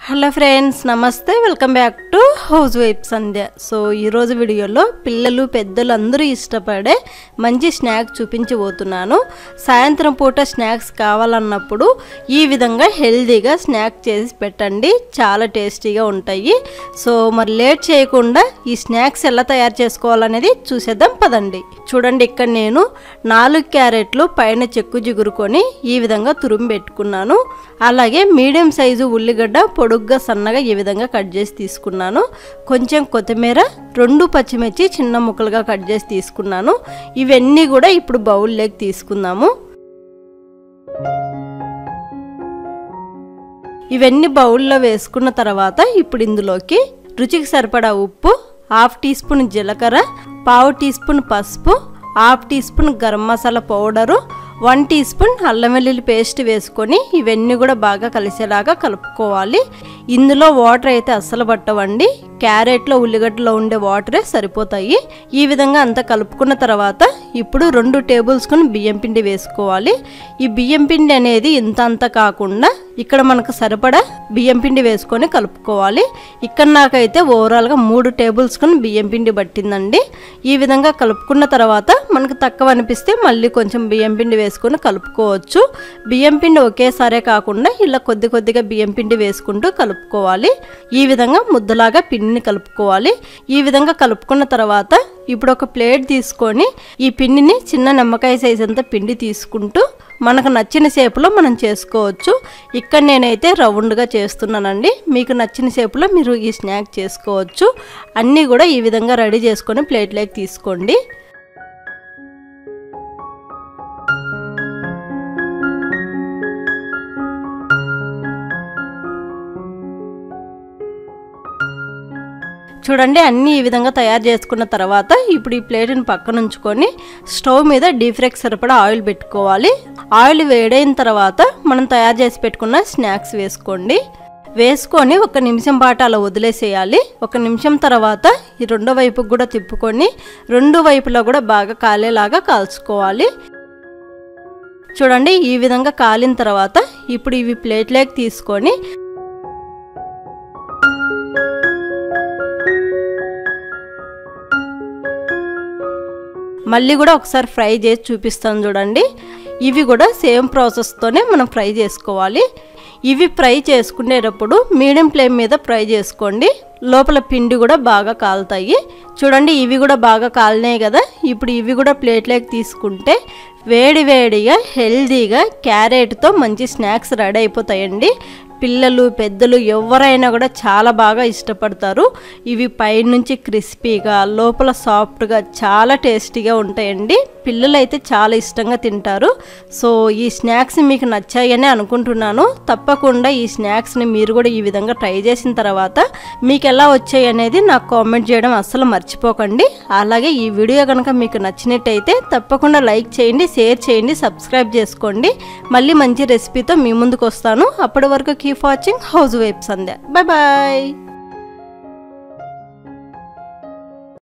hello friends నమస్తే welcome back to house wife Sandhya so ఈరోజు వీడియోలో పిల్లలు పెద్దలు అందరూ ఇష్టపడే మంచి స్నాక్ చూపించబోతున్నాను సాయంత్రం పూట స్నాక్స్ కావాలన్నప్పుడు ఈ విధంగా హెల్తీగా స్నాక్ చేసి పెట్టండి చాలా టేస్టీగా ఉంటాయి సో మరి లేట్ చేయకుండా ఈ స్నాక్స్ ఎలా తయారు చేసుకోవాలనేది చూసేద్దాం పదండి చూడండి ఇక్కడ నేను నాలుగు క్యారెట్లు పైన చెక్కు జిగురుకొని ఈ విధంగా తురుము పెట్టుకున్నాను అలాగే మీడియం సైజు ఉల్లిగడ్డ పొడుగ్గా సన్నగా ఈ విధంగా కట్ చేసి తీసుకున్నాను కొంచెం కొత్తిమీర రెండు పచ్చిమిర్చి చిన్న ముక్కలుగా కట్ చేసి తీసుకున్నాను ఇవన్నీ కూడా ఇప్పుడు బౌల్లోకి తీసుకుందాము ఇవన్నీ బౌల్లో వేసుకున్న తర్వాత ఇప్పుడు ఇందులోకి రుచికి సరిపడా ఉప్పు హాఫ్ టీ స్పూన్ జీలకర్ర పావు టీ స్పూన్ పసుపు half tea spoon garam masala powder one tea spoon అల్లం వెల్లుల్లి పేస్ట్ వేసుకొని ఇవన్నీ కూడా బాగా కలిసేలాగా కలుపుకోవాలి ఇందులో వాటర్ అయితే అస్సలు పట్టవండి క్యారెట్లో ఉల్లిగడ్డలో ఉండే వాటరే సరిపోతాయి ఈ విధంగా అంతా కలుపుకున్న తర్వాత ఇప్పుడు రెండు టేబుల్ స్పూన్ బియ్యం పిండి వేసుకోవాలి ఈ బియ్యం పిండి అనేది ఇంత అంత కాకుండా ఇక్కడ మనకు సరిపడా బియ్యం పిండి వేసుకొని కలుపుకోవాలి ఇక్కడ నాకైతే ఓవరాల్గా మూడు టేబుల్ స్పూన్ బియ్యం పిండి పట్టిందండి ఈ విధంగా కలుపుకున్న తర్వాత మనకు తక్కువ అనిపిస్తే మళ్ళీ కొంచెం బియ్యం పిండి వేసుకొని కలుపుకోవచ్చు బియ్యం పిండి ఒకేసారే కాకుండా ఇలా కొద్ది కొద్దిగా బియ్యం పిండి వేసుకుంటూ కలుపుకోవాలి ఈ విధంగా ముద్దలాగా పిండిని కలుపుకోవాలి ఈ విధంగా కలుపుకున్న తర్వాత ఇప్పుడు ఒక ప్లేట్ తీసుకొని ఈ పిండిని చిన్న నిమ్మకాయ సైజ్ అంతా పిండి తీసుకుంటూ మనకు నచ్చిన షేపులో మనం చేసుకోవచ్చు ఇక్కడ నేనైతే రౌండ్గా చేస్తున్నానండి మీకు నచ్చిన షేపులో మీరు ఈ స్నాక్ చేసుకోవచ్చు అన్నీ కూడా ఈ విధంగా రెడీ చేసుకొని ప్లేట్లోకి తీసుకోండి చూడండి అన్నీ ఈ విధంగా తయారు చేసుకున్న తర్వాత ఇప్పుడు ఈ ప్లేట్ని పక్కన ఉంచుకొని స్టవ్ మీద డీప్ ఫ్రైకి సరిపడా ఆయిల్ పెట్టుకోవాలి ఆయిల్ వేడైన తర్వాత మనం తయారు చేసి పెట్టుకున్న స్నాక్స్ వేసుకోండి వేసుకొని ఒక నిమిషం పాటు అలా వదిలేసేయాలి ఒక నిమిషం తర్వాత ఈ రెండో వైపుకి కూడా తిప్పుకొని రెండు వైపులా కూడా బాగా కాలేలాగా కాల్చుకోవాలి చూడండి ఈ విధంగా కాలిన తర్వాత ఇప్పుడు ఇవి ప్లేట్లోకి తీసుకొని మళ్ళీ కూడా ఒకసారి ఫ్రై చేసి చూపిస్తాను చూడండి ఇవి కూడా సేమ్ ప్రాసెస్తోనే మనం ఫ్రై చేసుకోవాలి ఇవి ఫ్రై చేసుకునేటప్పుడు మీడియం ఫ్లేమ్ మీద ఫ్రై చేసుకోండి లోపల పిండి కూడా బాగా కాలుతాయి చూడండి ఇవి కూడా బాగా కాలినాయి కదా ఇప్పుడు ఇవి కూడా ప్లేట్లోకి తీసుకుంటే వేడి వేడిగా హెల్దీగా క్యారెట్తో మంచి స్నాక్స్ రెడీ అయిపోతాయండి పిల్లలు పెద్దలు ఎవరైనా కూడా చాలా బాగా ఇష్టపడతారు ఇవి పైనుంచి క్రిస్పీగా లోపల సాఫ్ట్గా చాలా టేస్టీగా ఉంటాయండి పిల్లలు అయితే చాలా ఇష్టంగా తింటారు సో ఈ స్నాక్స్ మీకు నచ్చాయని అనుకుంటున్నాను తప్పకుండా ఈ స్నాక్స్ని మీరు కూడా ఈ విధంగా ట్రై చేసిన తర్వాత మీకు ఎలా వచ్చాయి అనేది నాకు కామెంట్ చేయడం అస్సలు మర్చిపోకండి అలాగే ఈ వీడియో కనుక మీకు నచ్చినట్టయితే తప్పకుండా లైక్ చేయండి షేర్ చేయండి సబ్స్క్రైబ్ చేసుకోండి మళ్ళీ మంచి రెసిపీతో మీ ముందుకు వస్తాను అప్పటి వరకు keep watching house wife Sandhya bye bye